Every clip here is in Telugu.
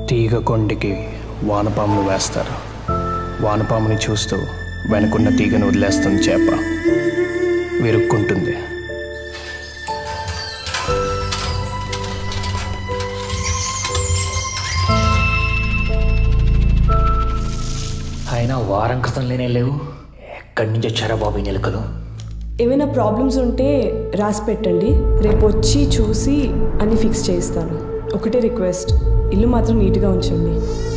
తీగ కొండికి వానపామును వేస్తారు వానపాముని చూస్తూ వెనుకున్న తీగను వదిలేస్తుంది చేప విరుక్కుంటుంది అయినా వారం క్రితం లేనే లేవు ఎక్కడి నుంచి వచ్చారా బాబు ఈ నెలకలు ఏమైనా ప్రాబ్లమ్స్ ఉంటే రాసి పెట్టండి రేపు వచ్చి చూసి అన్ని ఫిక్స్ చేయిస్తాను ఒకటే రిక్వెస్ట్ ఇల్లు మాత్రం నీట్గా ఉంచండి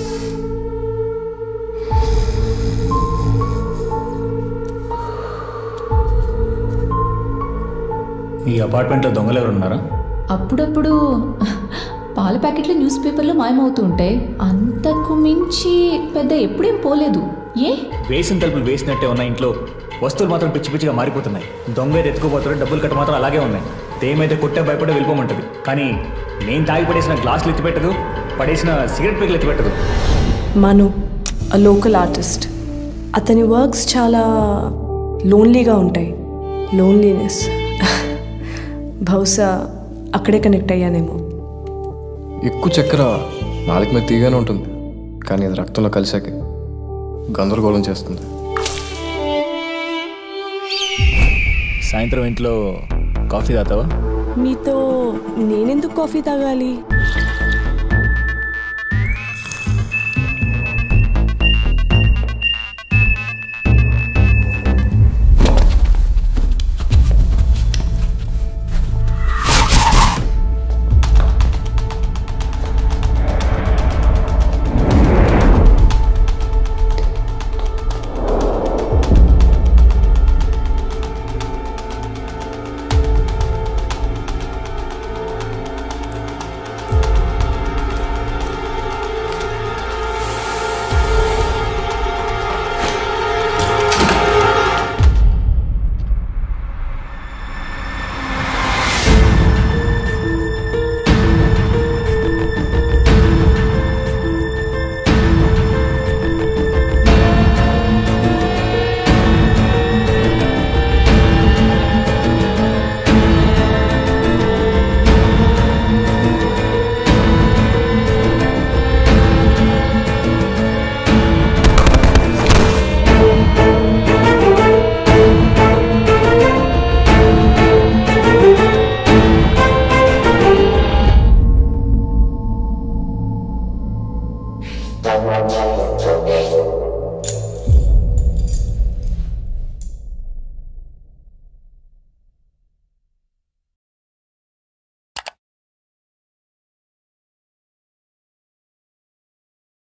ఈ అపార్ట్మెంట్లో దొంగలు ఎవరు ఉన్నారా అప్పుడప్పుడు పాల ప్యాకెట్లు న్యూస్ పేపర్లో మాయమవుతూ ఉంటాయి అంతకు మించి పెద్ద ఎప్పుడేం పోలేదు ఏ వేసిన తలుపులు వేసినట్టే ఉన్న ఇంట్లో వస్తువులు మాత్రం పిచ్చి పిచ్చిగా మారిపోతున్నాయి దొంగ ఏది ఎత్తుకుపోతారో డబ్బులు కట్ట మాత్రం అలాగే ఉన్నాయి దేమైతే కొట్టే భయపడే వెళ్ళిపోమంటది కానీ నేను తాగి పడేసిన గ్లాసులు ఎత్తిపెట్టదు పడేసిన సిగరెట్ పేకలు ఎత్తిపెట్టదు మను అ లోకల్ ఆర్టిస్ట్ అతని వర్క్స్ చాలా లోన్లీగా ఉంటాయి లోన్లీనెస్ బహుశా అక్కడే కనెక్ట్ అయ్యానేమో ఎక్కువ చక్కెర నాలుగు మీద తీగానే ఉంటుంది కానీ అది రక్తంలో కలిసాక గందరగోళం చేస్తుంది సాయంత్రం ఇంట్లో కాఫీ తాతావా మీతో నేనెందుకు కాఫీ తాగాలి